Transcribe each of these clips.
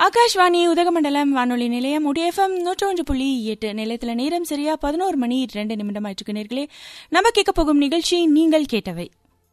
ஆகாஷ்வாணி உதகமண்டலம் வானொலி நிலையம் உடையஃபம் நூற்றி ஒன்று புள்ளி எட்டு நிலையத்தில் நேரம் சரியா பதினோரு மணி ரெண்டு நிமிடம் ஆயிட்டு நேர்களே நம்ம கேட்க போகும் நிகழ்ச்சி நீங்கள் கேட்டவை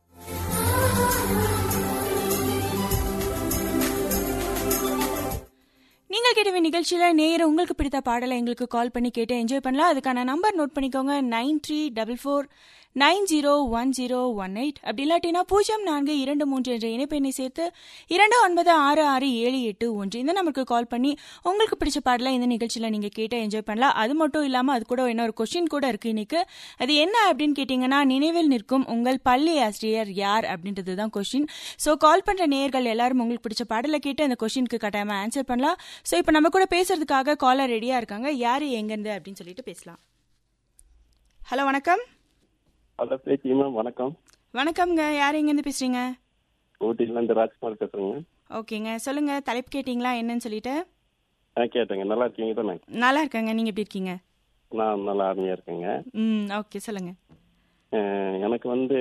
நீங்கள் கேட்டவை நிகழ்ச்சியில நேரம் உங்களுக்கு பிடித்த பாடலை எங்களுக்கு கால் பண்ணி கேட்டு என்ஜாய் பண்ணலாம் அதுக்கான நம்பர் நோட் பண்ணிக்கோங்க nine three double four nine zero one zero one eight அப்படி இல்லாட்டினா பூஜ்ஜியம் நான்கு இரண்டு மூன்று என்ற இணைப்பெண்ணை சேர்த்து இரண்டு ஒன்பது ஆறு ஆறு ஏழு எட்டு ஒன்று இந்த நம்பருக்கு கால் பண்ணி உங்களுக்கு பிடிச்ச பாடலை இந்த நிகழ்ச்சியில் நீங்கள் கேட்டு என்ஜாய் பண்ணலாம் அது மட்டும் இல்லாமல் அது கூட இன்னொரு கொஸ்டின் கூட இருக்கு இன்னைக்கு அது என்ன அப்படின்னு கேட்டிங்கன்னா நினைவில் நிற்கும் உங்கள் பள்ளி ஆசிரியர் யார் அப்படின்றது தான் கொஸ்டின் ஸோ கால் பண்ணுற நேயர்கள் எல்லாரும் உங்களுக்கு பிடிச்ச பாடலை கேட்டு அந்த கொஸ்டினுக்கு கட்டாயமாக ஆன்சர் பண்ணலாம் ஸோ இப்போ நம்ம கூட பேசுறதுக்காக காலர் ரெடியாக இருக்காங்க யார் எங்கேருந்து அப்படின்னு சொல்லிட்டு பேசலாம் ஹலோ வணக்கம் ஹலோ பேச்சி மேம் வணக்கம் வணக்கம்ங்க யார் எங்கேருந்து பேசுறீங்க ஊட்டிலேருந்து ராஜ்குமார் பேசுறேங்க ஓகேங்க சொல்லுங்க தலைப்பு கேட்டிங்களா என்னன்னு சொல்லிட்டு ஆ கேட்டேங்க நல்லா இருக்கீங்க தானே நல்லா இருக்காங்க நீங்க எப்படி இருக்கீங்க நான் நல்லா அருமையாக இருக்கேங்க ம் ஓகே சொல்லுங்க அஹ், எனக்கு வந்து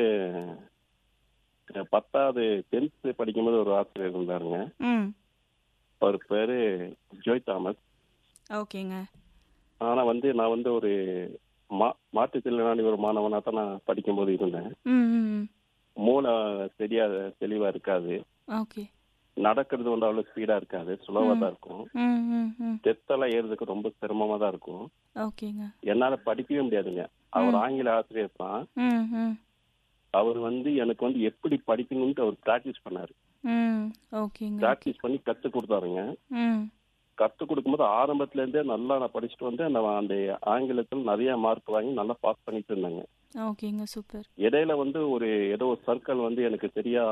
அஹ், பத்தாவது டென்த்து படிக்கும்போது ஒரு ஆசிரியர் இருந்தாருங்க ம் அவர் பேர் ஜோய் தாமஸ் ஓகேங்க ஆனால் வந்து நான் வந்து ஒரு மா மாற்றுத்திறனாளி ஒரு மாணவனாக தான் நான் படிக்கும்போது இருந்தேன் ம் ம் மூளை சரியா தெளிவாக இருக்காது ஓகே நடக்கிறது வந்து அவ்வளோ ஸ்பீடாக இருக்காது ஸ்லோவாக தான் இருக்கும் ம் ம் ம் டெத்தெல்லாம் ஏறுறதுக்கு ரொம்ப சிரமமாக தான் இருக்கும் ஓகேங்க என்னால் படிக்கவே முடியாதுங்க அவர் ஆங்கில ஆசிரியர் தான் ம் ம் அவர் வந்து எனக்கு வந்து எப்படி படிக்கணும்னு அவர் பிராக்டிஸ் பண்ணாரு ம் ஓகேங்க பிராக்டிஸ் பண்ணி கத்து கொடுத்தாருங்க ம் கத்து கொடுக்கும்போது ஆரம்பத்துல இருந்தே நல்லா நான் படிச்சுட்டு வந்து நான் அந்த ஆங்கிலத்தில் நிறைய மார்க் வாங்கி நல்லா பாஸ் பண்ணிட்டு இருந்தேங்க ஓகேங்க சூப்பர் இடையில வந்து ஒரு ஏதோ ஒரு சர்க்கிள் வந்து எனக்கு சரியா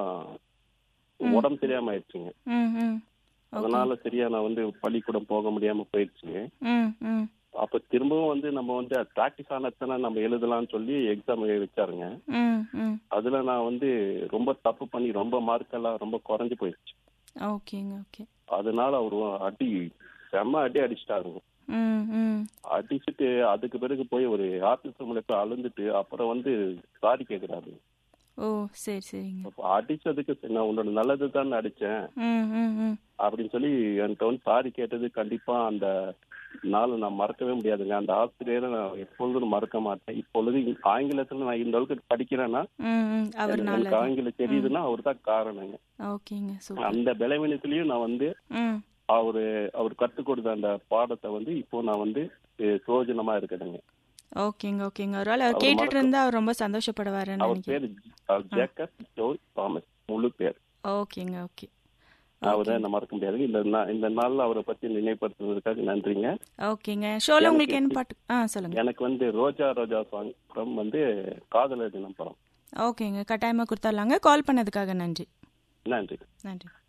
உடம்பு தெரியாம ஆயிடுச்சுங்க ம் ம் அதனால சரியா நான் வந்து பள்ளிக்கூடம் போக முடியாம போயிடுச்சுங்க ம் ம் அப்ப திரும்பவும் வந்து நம்ம வந்து பிராக்டிஸ் ஆனதுதானே நம்ம எழுதலாம்னு சொல்லி எக்ஸாம் வச்சாருங்க ம் ம் அதுல நான் வந்து ரொம்ப தப்பு பண்ணி ரொம்ப மார்க் எல்லாம் ரொம்ப குறைஞ்சு போயிடுச்சு ஓகேங்க ஓகே அதனால அவரு அடி செம்ம அடி அடிச்சிட்டாருங்க ம் ம் அடிச்சுட்டு அதுக்கு பிறகு போய் ஒரு ஆபீஸ் ரூம்ல போய் அழுந்துட்டு அப்புறம் வந்து சாரி கேக்குறாரு ஓ சரி சரிங்க அப்ப அடிச்சதுக்கு சரி, நான் உன்னோட நல்லது தான் அடிச்சேன் ம் ம் ம் அப்படின்னு சொல்லி என்கிட்ட வந்து சாரி கேட்டது கண்டிப்பா அந்த நாளை நான் மறக்கவே முடியாதுங்க அந்த ஆசிரியரை நான் எப்பொழுதும் மறக்க மாட்டேன் இப்பொழுது ஆங்கிலத்துல நான் இந்த அளவுக்கு படிக்கிறேன்னா ம் ம் அவர்னால எனக்கு ஆங்கிலம் தெரியுதுன்னா அவர் தான் காரணங்க ஓகேங்க சூப்பர் அந்த பலவீனத்திலயும் நான் வந்து ம் அவரு அவர் கற்றுக் கொடுத்த அந்த பாடத்தை வந்து இப்போ நான் வந்து அஹ், பிரயோஜனமா இருக்கிறேங்க ஓகேங்க ஓகேங்க ஒரு வேளை அவர் கேட்டுட்டு இருந்தா அவர் ரொம்ப சந்தோஷப்படுவாருன்னு அவர் நினைக்கிறேன் பேர் அஹ், ஜேக்கப் ஜோய் தாமஸ் முழு பேர் ஓகேங்க ஓகே அவரை நான் மறக்க முடியாது இந்த நா- இந்த நாள்ல அவரை பத்தி நினைவுபடுத்துறதுக்காக நன்றிங்க ஓகேங்க ஷோல உங்களுக்கு என்ன பாட்டு ஆ சொல்லுங்க எனக்கு வந்து ரோஜா ரோஜா சாங் ஃப்ரம் வந்து காதலர் தினம் படம் ஓகேங்க கட்டாயமா கொடுத்துடலாங்க கால் பண்ணதுக்காக நன்றி நன்றி நன்றி